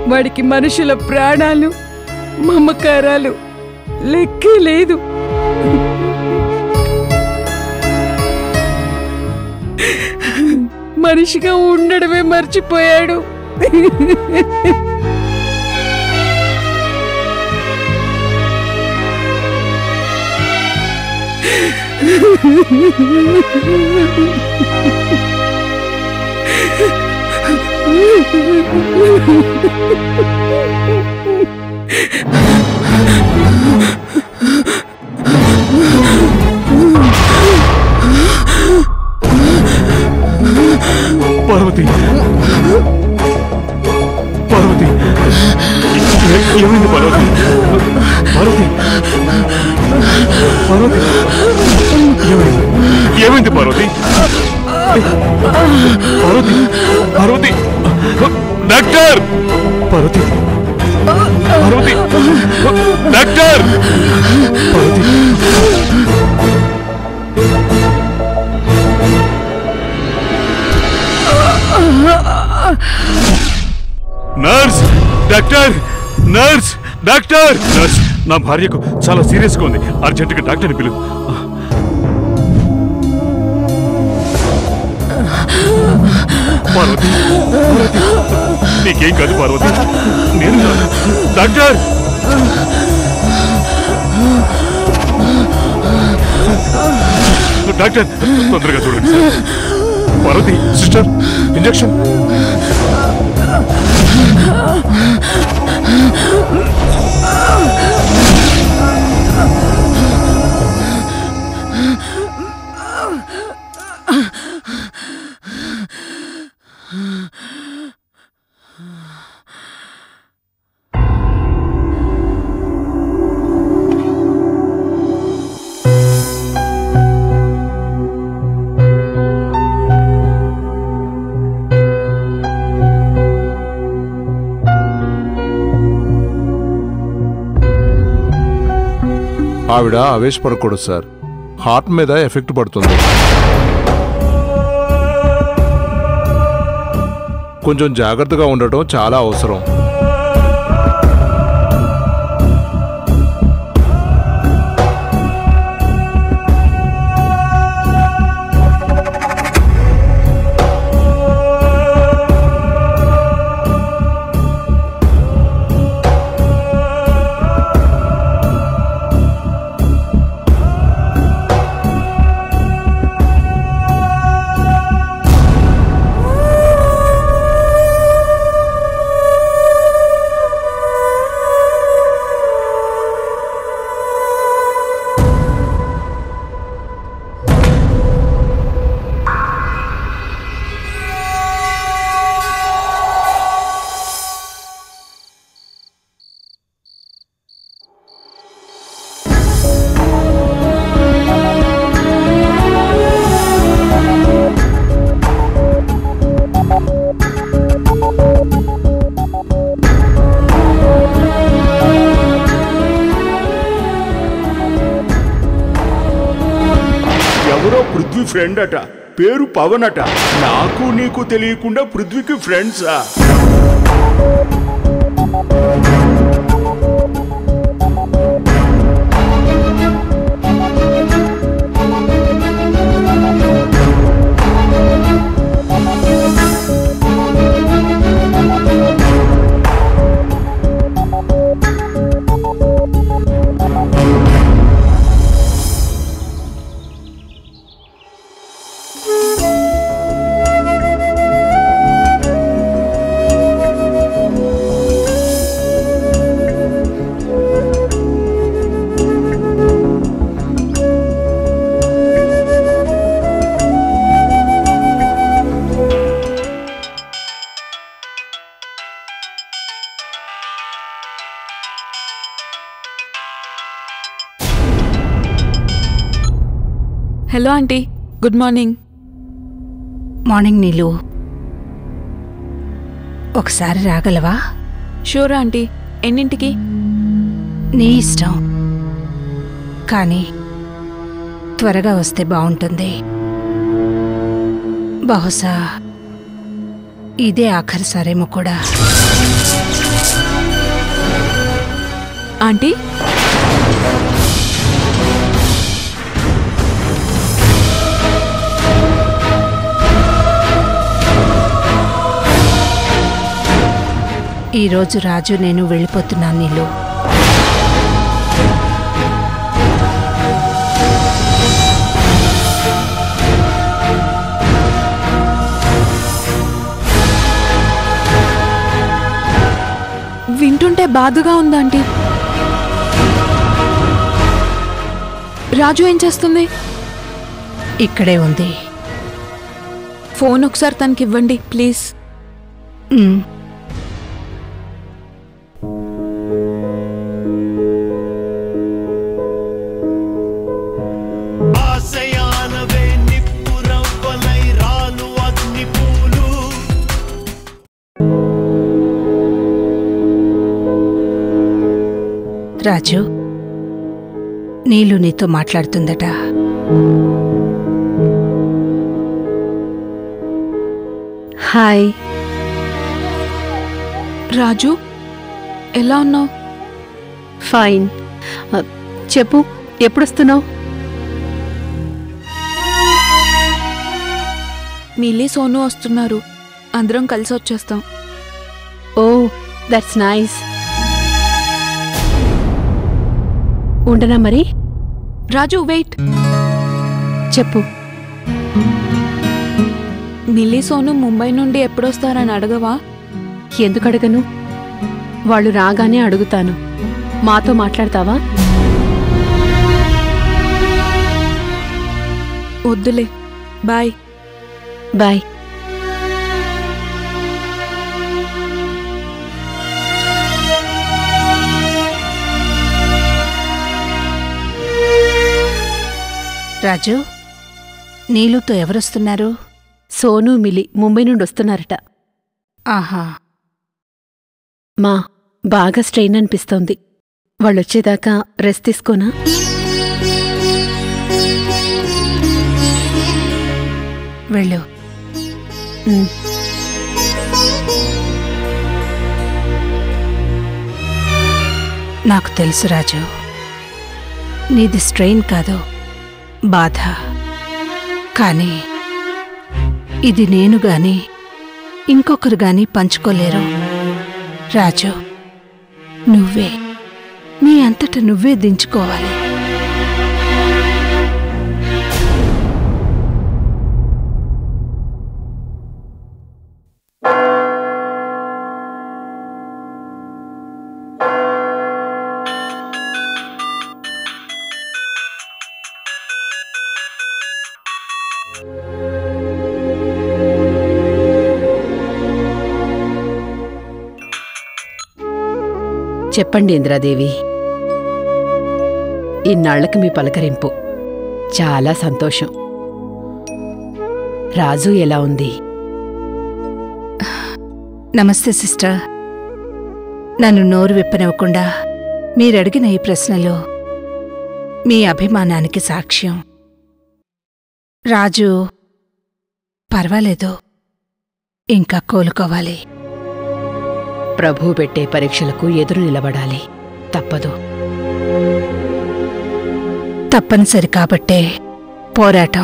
వాడికి మనుషుల ప్రాణాలు మమకారాలు లెక్కే లేదు మనిషిగా ఉండడమే మర్చిపోయాడు పార్వతి పార్వతి ఏ- ఏమైంది పార్వతి పార్వతి పార్వతి ఏమైంది ఏమైంది Parvati Parvati Parvati doctor Parvati Parvati doctor Parvati nurse doctor nurse doctor nurse నా భార్యకు చాలా సీరియస్గా ఉంది అర్జెంటుగా డాక్టర్ని పిలు పార్వతి పార్వతి నీకేం కాదు పార్వతి నేను కాదు. డాక్టర్ డాక్టర్ తొందరగా చూడండి సార్ పార్వతి సిస్టర్ ఇంజెక్షన్ ఆవిడ ఆవేశపడకూడదు సార్ హార్ట్ మీద ఎఫెక్ట్ పడుతుంది కొంచెం జాగ్రత్తగా ఉండటం చాలా అవసరం ఎవరో పృథ్వీ ఫ్రెండ్ అట పేరు పవన్ అట నాకు నీకు తెలియకుండా పృథ్వీకి ఫ్రెండ్సా hello aunty good morning morning Neelu ఒకసారి రాగలవా షూర్ ఆంటీ ఎన్నింటికి నీ ఇష్టం కానీ త్వరగా వస్తే బాగుంటుంది బహుశా ఇదే ఆఖరిసారేమో కూడా ఆంటీ ఈరోజు రాజు నేను వెళ్ళిపోతున్నాను నీళ్ళు వింటుంటే బాధగా ఉందా ఆంటీ రాజు ఏం చేస్తుంది ఇక్కడే ఉంది ఫోన్ ఒకసారి తనకి ఇవ్వండి ప్లీజ్ ఉమ్, ఆశయాలవే నిప్పురవ్వలై రాలు అగ్నిపూలు రాజు నీళ్ళు నీతో మాట్లాడుతుందట హాయ్ రాజు ఎలా ఉన్నావు ఫైన్ అ, చెప్పు ఎప్పుడొస్తున్నావు మిల్లీ సోను వస్తున్నారు అందరం కలిసి వచ్చేస్తాం ఓ దట్స్ నైస్ ఉండనా మరి రాజు వెయిట్ చెప్పు మిల్లీ సోను ముంబై నుండి ఎప్పుడొస్తారని అడగవా ఎందుకు అడగను వాళ్ళు రాగానే అడుగుతాను మాతో మాట్లాడతావా వద్దులే బాయ్ బాయ్ రాజు నీళ్ళుతో ఎవరొస్తున్నారు సోను మిలి ముంబై నుండి వస్తున్నారట ఆహా మా బాగా స్ట్రెయిన్ అనిపిస్తోంది వాళ్ళొచ్చేదాకా రెస్ట్ తీసుకోనా వెళ్ళు ఉమ్. నాకు తెలుసు రాజు నీది స్ట్రెయిన్ కాదు బాధ కానీ ఇది నేను గాని ఇంకొకరు గాని పంచుకోలేరు రాజు నువ్వే నీ అంతట నువ్వే దించుకోవాలి చెప్పండి ఇంద్రాదేవి ఇన్నాళ్లకి మీ పలకరింపు చాలా సంతోషం రాజు ఎలా ఉంది నమస్తే సిస్టర్ నన్ను నోరు విప్పనివ్వకుండా మీరడిగిన ఈ ప్రశ్నలో మీ అభిమానానికి సాక్ష్యం రాజు పర్వాలేదు ఇంకా కోలుకోవాలి ప్రభు పెట్టే పరీక్షలకు ఎదురు నిలబడాలి తప్పదు తప్పనిసరి కాబట్టే పోరాటం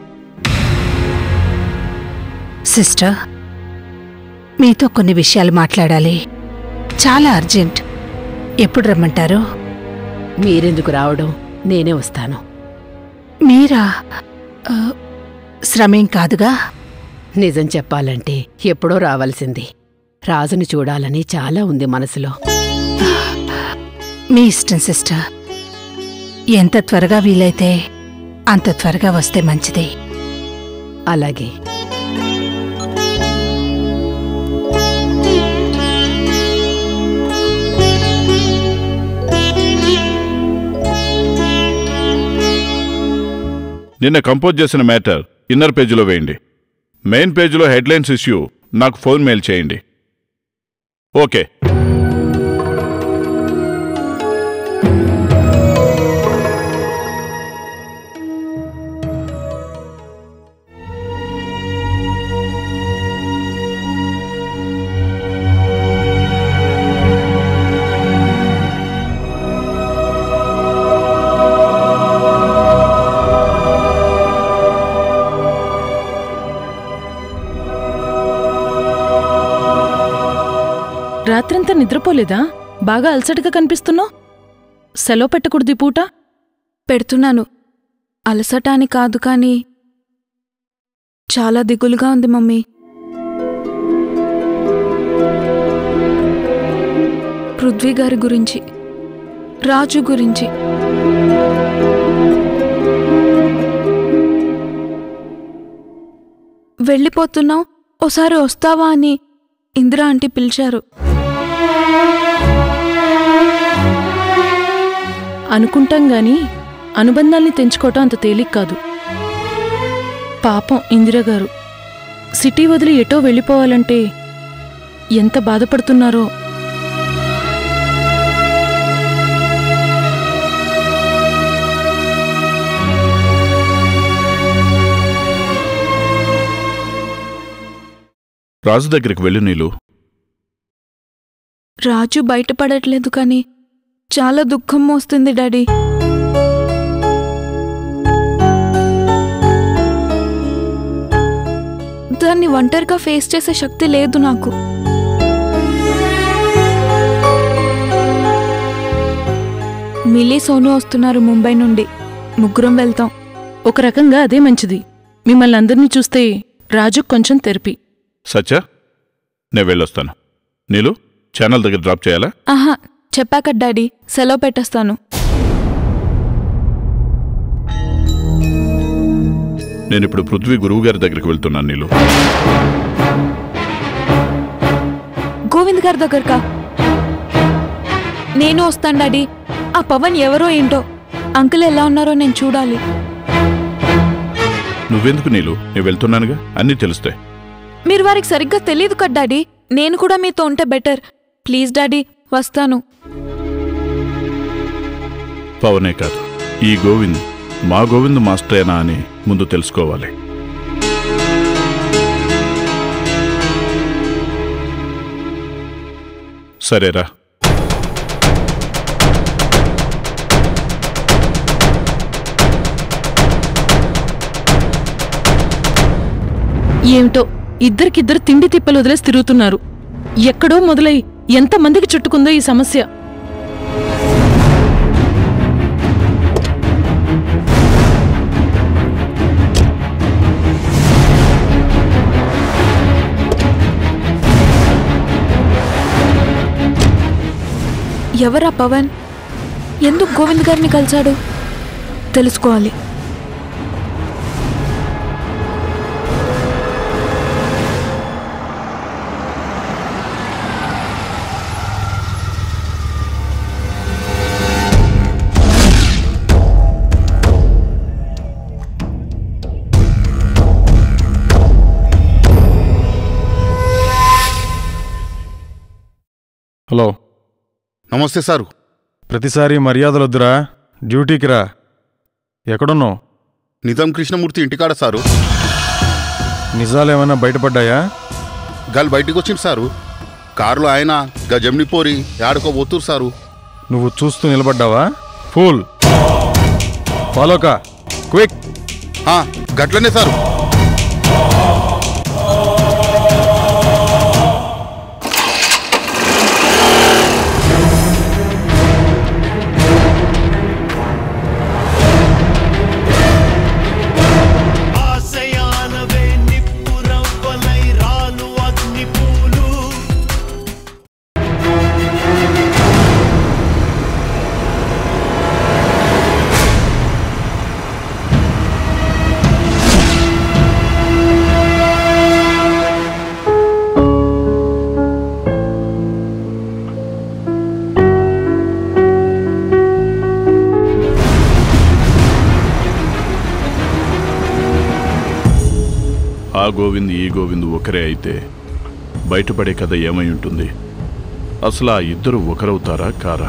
సిస్టర్ మీతో కొన్ని విషయాలు మాట్లాడాలి చాలా అర్జెంట్ ఎప్పుడు రమ్మంటారు మీరెందుకు రావడం నేనే వస్తాను మీరా ఆ, శ్రమేం కాదుగా నిజం చెప్పాలంటే ఎప్పుడో రావాల్సింది రాజుని చూడాలని చాలా ఉంది మనసులో మీ ఇష్టం సిస్టర్ ఎంత త్వరగా వీలైతే అంత త్వరగా వస్తే మంచిది అలాగే నిన్న కంపోజ్ చేసిన మ్యాటర్ ఇన్నర్ పేజీలో వేయండి మెయిన్ పేజీలో హెడ్లైన్స్ ఇష్యూ నాకు ఫోన్ మెయిల్ చేయండి ఓకే రాత్రంతా నిద్రపోలేదా బాగా అలసటగా కనిపిస్తున్నావు సెలవు పెట్టకూడదు ఈ పూట పెడుతున్నాను అలసట అని కాదు కానీ చాలా దిగులుగా ఉంది మమ్మీ పృథ్వీ గారి గురించి రాజు గురించి వెళ్ళిపోతున్నావు ఓసారి వస్తావా అని ఇందిరా ఆంటీ పిలిచారు అనుకుంటాం గాని అనుబంధాల్ని తెంచుకోవటం అంత తేలిక కాదు పాపం ఇందిరగారు సిటీ వదిలి ఎటో వెళ్ళిపోవాలంటే ఎంత బాధపడుతున్నారో రాజు దగ్గరికి వెళ్ళు నీలు రాజు బయటపడట్లేదు కానీ చాలా దుఃఖం మోస్తుంది డాడీ దాన్ని ఒంటరిగా ఫేస్ చేసే శక్తి లేదు నాకు మిలీ సోను వస్తున్నారు ముంబై నుండి ముగ్గురం వెళ్తాం ఒక రకంగా అదే మంచిది మిమ్మల్ని అందరినీ చూస్తే రాజు కొంచెం తెరిపి సత్య నేను వెళ్ళొస్తాను నీలు ఛానల్ దగ్గర డ్రాప్ చేయాలా ఆహా చెప్పాక డాడీ సెలవు పెట్టేస్తాను నేను ఇప్పుడు పృథ్వీ గురువు గారి దగ్గరికి వెళ్తున్నాను నీలు గోవింద్ గారి దగ్గరకా నేను వస్తాను డాడీ ఆ పవన్ ఎవరో ఏంటో అంకుల్ ఎలా ఉన్నారో నేను చూడాలి నువ్వెందుకు నీలు నేను వెళ్తున్నానుగా అన్నీ తెలుస్తాయి మీరు వారికి సరిగ్గా తెలియదు కదా డాడీ నేను కూడా మీతో ఉంటే బెటర్ ప్లీజ్ డాడీ వస్తాను పవనే కాదు ఈ గోవింద్ మా గోవింద్ మాస్టరేనా అని ముందు తెలుసుకోవాలి సరేరా ఏమిటో ఇద్దరికిద్దరు తిండి తిప్పలు వదిలేసి తిరుగుతున్నారు ఎక్కడో మొదలై ఎంతమందికి చుట్టుకుందో ఈ సమస్య ఎవరా పవన్ ఎందుకు గోవింద్ గారిని కలిశాడు తెలుసుకోవాలి హలో నమస్తే సారు ప్రతిసారి మర్యాదలొద్దురా డ్యూటీకి రా ఎక్కడున్నావు నిజాం కృష్ణమూర్తి ఇంటికాడ సారు నిజాలేమైనా బయటపడ్డాయా గాలి బయటికి వచ్చింది సారు కారులో ఆయన గా జమ్ని పోరి ఆడుకో పోతురు సారు నువ్వు చూస్తూ నిలబడ్డావా ఫూల్ ఫాలోకా క్విక్ ఆ, గట్లనే సారు ఆశయాలవే నిప్పురవ్వలై రాలు అగ్నిపూలు ఆ గోవింద్ ఈ గోవింద్ ఒకరే అయితే బయటపడే కథ ఏమై ఉంటుంది అసలు ఆ ఇద్దరు ఒకరవుతారా కారా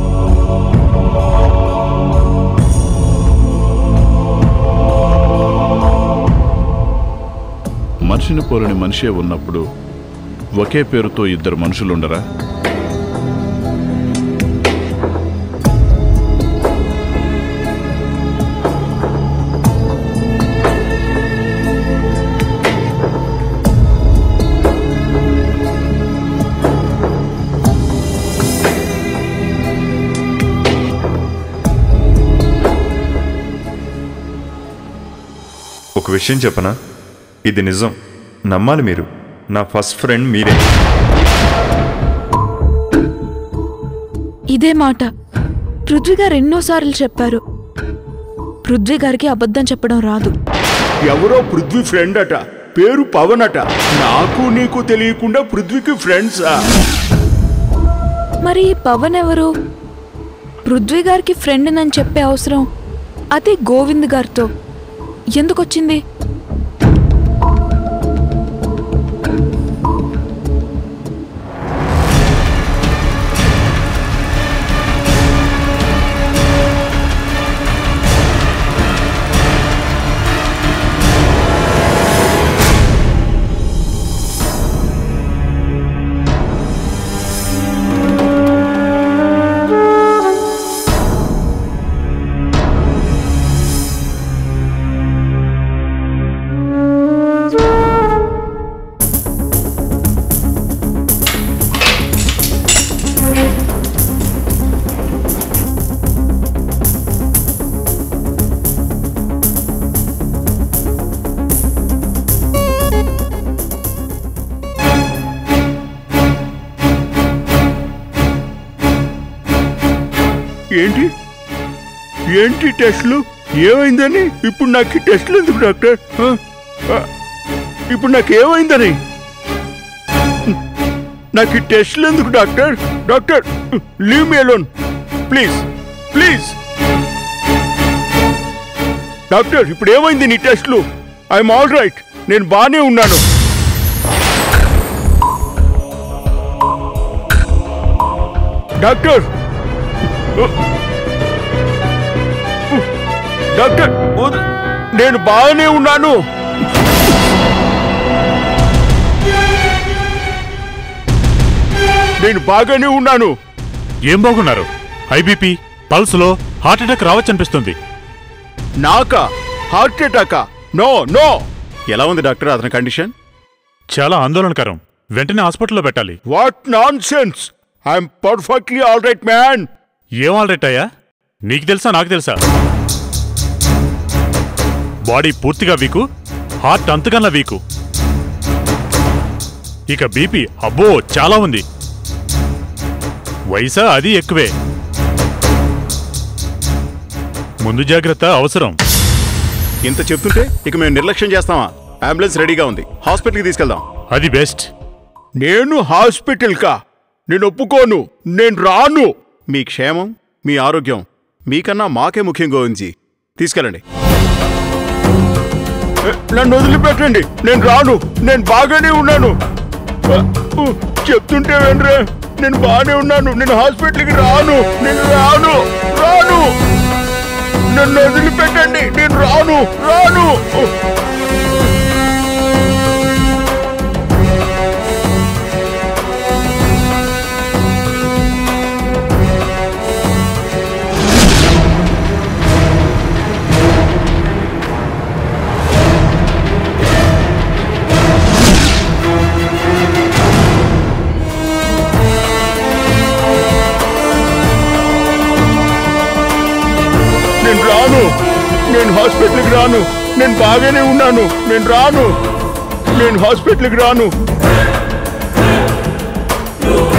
మనిషిని పోలని మనిషే ఉన్నప్పుడు ఒకే పేరుతో ఇద్దరు మనుషులుండరా ఒక విషయం చెప్పనా ఇది నిజం నమ్మాలి మీరు నా ఫస్ట్ ఫ్రెండ్ మీరే ఇదే మాట పృథ్వీ గారు ఎన్నోసార్లు చెప్పారు పృథ్వీ గారికి అబద్ధం చెప్పడం రాదు ఎవరో పృథ్వీ ఫ్రెండ్ అట పేరు పవన్ అట నాకు నీకు తెలియకుండా పృథ్వీకి ఫ్రెండ్సా మరి ఈ పవన్ ఎవరు పృథ్వీ గారికి ఫ్రెండ్ అని చెప్పే అవసరం అది గోవింద్ గారితో ఎందుకొచ్చింది ఏంటి ఏంటి టెస్ట్లు ఏమైందని ఇప్పుడు నాకు ఈ టెస్ట్లు ఎందుకు డాక్టర్ ఆ? ఆ, ఇప్పుడు నాకు ఏమైందని నాకు ఈ టెస్ట్లు ఎందుకు doctor doctor leave me alone please please doctor ఇప్పుడు ఏమైంది నీ టెస్ట్లు ఐఎమ్ ఆల్ రైట్ నేను బాగానే ఉన్నాను డాక్టర్ డాక్టర్ వద్దు. నేను బాగానే ఉన్నాను నేను బాగానే ఉన్నాను ఏం బాగున్నారు హై బీపీ పల్స్లో హార్ట్ అటాక్ రావచ్చనిపిస్తుంది నాకా హార్ట్ అటాకా నో నో ఎలా ఉంది డాక్టర్ అతని కండిషన్ చాలా ఆందోళనకరం వెంటనే హాస్పిటల్లో పెట్టాలి what nonsense I'm perfectly all right man ఏం ఆల్రెట్ అయ్యా నీకు తెలుసా నాకు తెలుసా బాడీ పూర్తిగా వీకు హార్ట్ అంతకన్నా వీకు ఇక బీపీ అబ్బో చాలా ఉంది వయసా అది ఎక్కువే ముందు జాగ్రత్త అవసరం ఇంత చెప్తుంటే ఇక మేము నిర్లక్ష్యం చేస్తామా అంబులెన్స్ రెడీగా ఉంది హాస్పిటల్కి తీసుకెళ్దాం అది బెస్ట్ నేను హాస్పిటల్ కా నేను ఒప్పుకోను నేను రాను మీ క్షేమం మీ ఆరోగ్యం మీకన్నా మాకే ముఖ్యం గోవిందజీ తీసుకెళ్ళండి ఎ, నన్ను వదిలిపెట్టండి నేను రాను నేను బాగానే ఉన్నాను అ, ఉ, చెప్తుంటే వెండ్రే నేను బాగానే ఉన్నాను నేను హాస్పిటల్కి రాను నేను రాను రాను నన్ను వదిలిపెట్టండి నేను రాను రాను ఉ. నేను రాను నేను హాస్పిటల్కి రాను నేను బాగానే ఉన్నాను నేను రాను నేను హాస్పిటల్కి రాను